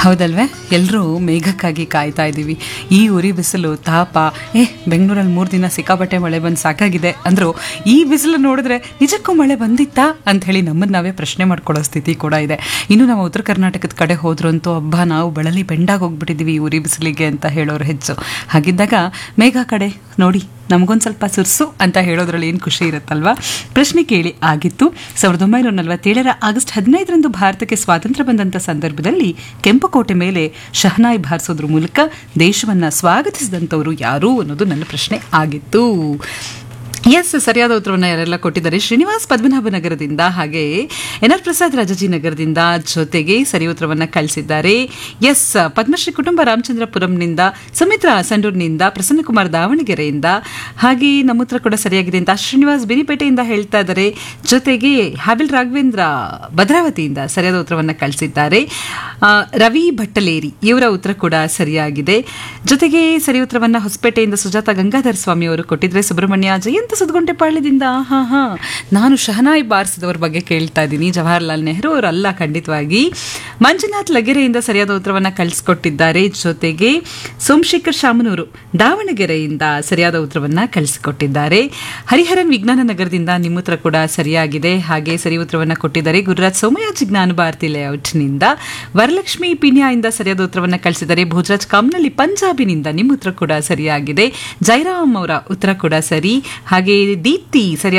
ಹೌದಲ್ವೇ ಎಲ್ಲರೂ ಮೇಘಕ್ಕಾಗಿ ಕಾಯ್ತಾ ಇದ್ದೀವಿ ಈ ಉರಿ ಬಿಸಿಲು ತಾಪ ಏ ಬೆಂಗಳೂರಲ್ಲಿ ಮೂರು ದಿನ ಸಿಕ್ಕಾಪಟ್ಟೆ ಮಳೆ ಬಂದು ಸಾಕಾಗಿದೆ ಅಂದ್ರು ಈ ಬಿಸಿಲು ನೋಡಿದ್ರೆ ನಿಜಕ್ಕೂ ಮಳೆ ಬಂದಿತ್ತಾ ಅಂತ ಹೇಳಿ ನಮ್ಮನ್ನು ನಾವೇ ಪ್ರಶ್ನೆ ಮಾಡ್ಕೊಳ್ಳೋ ಸ್ಥಿತಿ ಕೂಡ ಇದೆ ಇನ್ನು ನಾವು ಉತ್ತರ ಕರ್ನಾಟಕದ ಕಡೆ ಹೋದ್ರು ಅಂತೂ ಹಬ್ಬ ನಾವು ಬಳಲಿ ಬೆಂಡಾಗಿ ಹೋಗ್ಬಿಟ್ಟಿದ್ದೀವಿ ಈ ಉರಿ ಬಿಸಿಲಿಗೆ ಅಂತ ಹೇಳೋರು ಹೆಚ್ಚು ಹಾಗಿದ್ದಾಗ ಮೇಘ ಕಡೆ ನೋಡಿ ನಮಗೊಂದು ಸ್ವಲ್ಪ ಸುರ್ಸು ಅಂತ ಹೇಳೋದ್ರಲ್ಲಿ ಏನು ಖುಷಿ ಇರುತ್ತಲ್ವಾ ಪ್ರಶ್ನೆ ಕೇಳಿ ಆಗಿತ್ತು ಸಾವಿರದ ಒಂಬೈನೂರ ನಲವತ್ತೇಳರ ಆಗಸ್ಟ್ ಹದಿನೈದರಂದು ಭಾರತಕ್ಕೆ ಸ್ವಾತಂತ್ರ್ಯ ಬಂದಂಥ ಸಂದರ್ಭದಲ್ಲಿ ಕೆಂಪುಕೋಟೆ ಮೇಲೆ ಶಹನಾಯಿ ಬಾರಿಸೋದ್ರ ಮೂಲಕ ದೇಶವನ್ನ ಸ್ವಾಗತಿಸಿದಂಥವರು ಯಾರು ಅನ್ನೋದು ನನ್ನ ಪ್ರಶ್ನೆ ಆಗಿತ್ತು ಎಸ್ ಸರಿಯಾದ ಉತ್ತರವನ್ನು ಯಾರೆಲ್ಲ ಕೊಟ್ಟಿದ್ದಾರೆ ಶ್ರೀನಿವಾಸ್ ಪದ್ಮನಾಭ ನಗರದಿಂದ ಹಾಗೆ ಎನ್ ಆರ್ ಪ್ರಸಾದ್ ರಾಜಾಜಿ ನಗರದಿಂದ ಜೊತೆಗೆ ಸರಿ ಉತ್ತರವನ್ನು ಕಳಿಸಿದ್ದಾರೆ ಎಸ್ ಪದ್ಮಶ್ರೀ ಕುಟುಂಬ ರಾಮಚಂದ್ರಪುರಂನಿಂದ ಸುಮಿತ್ರಾ ಸಂಡೂರ್ನಿಂದ ಪ್ರಸನ್ನಕುಮಾರ್ ದಾವಣಗೆರೆಯಿಂದ ಹಾಗೆ ನಮ್ಮ ಉತ್ತರ ಕೂಡ ಸರಿಯಾಗಿದೆ ಅಂತ ಶ್ರೀನಿವಾಸ್ ಬಿರಿಪೇಟೆಯಿಂದ ಹೇಳ್ತಾ ಇದ್ದಾರೆ ಜೊತೆಗೆ ಹಾಬಿಲ್ ರಾಘವೇಂದ್ರ ಭದ್ರಾವತಿಯಿಂದ ಸರಿಯಾದ ಉತ್ತರವನ್ನು ಕಳಿಸಿದ್ದಾರೆ ಆ, ರವಿ ಭಟ್ಟಲೇರಿ ಇವರ ಉತ್ತರ ಕೂಡ ಸರಿಯಾಗಿದೆ ಜೊತೆಗೆ ಸರಿ ಉತ್ತರವನ್ನ ಹೊಸಪೇಟೆಯಿಂದ ಸುಜಾತ ಗಂಗಾಧರ ಸ್ವಾಮಿ ಅವರು ಕೊಟ್ಟಿದ್ರೆ ಸುಬ್ರಹ್ಮಣ್ಯ ಜಯಂತ ಸುದ್ಗುಂಟೆಪಾಳ್ಯದಿಂದ ಹಾ ಹಾ ನಾನು ಶಹನಾಯಿ ಬಾರಿಸಿದವ್ರ ಬಗ್ಗೆ ಕೇಳ್ತಾ ಇದ್ದೀನಿ ಜವಾಹರ್ಲಾಲ್ ನೆಹರು ಅವರಲ್ಲ ಖಂಡಿತವಾಗಿ ಮಂಜುನಾಥ್ ಲಗೆರೆಯಿಂದ ಸರಿಯಾದ ಉತ್ತರವನ್ನ ಕಳಿಸ್ಕೊಟ್ಟಿದ್ದಾರೆ ಜೊತೆಗೆ ಸೋಮಶೇಖರ್ ಶಾಮನೂರು ದಾವಣಗೆರೆಯಿಂದ ಸರಿಯಾದ ಉತ್ತರವನ್ನ ಕಳಿಸಿಕೊಟ್ಟಿದ್ದಾರೆ ಹರಿಹರನ್ ವಿಜ್ಞಾನ ನಗರದಿಂದ ನಿಮ್ಮ ಉತ್ತರ ಕೂಡ ಸರಿಯಾಗಿದೆ ಹಾಗೆ ಸರಿ ಉತ್ತರವನ್ನ ಕೊಟ್ಟಿದ್ದಾರೆ ಗುರುರಾಜ್ ಸೋಮಯಾಜಿ ಜ್ಞಾನ ಭಾರತಿ ಲೇಔಟ್ನಿಂದ ವರಲಕ್ಷ್ಮಿ ಪಿನ್ಯಾಯಿಂದ ಸರಿಯಾದ ಉತ್ತರವನ್ನ ಕಳಿಸಿದ್ದಾರೆ ಭೋಜರಾಜ್ ಕಾಮ್ನಳ್ಳಿ ಪಂಜಾಬಿನಿಂದ ನಿಮ್ಮ ಉತ್ತರ ಕೂಡ ಸರಿಯಾಗಿದೆ ಜೈರಾಮ್ ಅವರ ಉತ್ತರ ಕೂಡ ಸರಿ ಹಾಗೆ ದೀಪ್ತಿ ಸರಿಯಾದ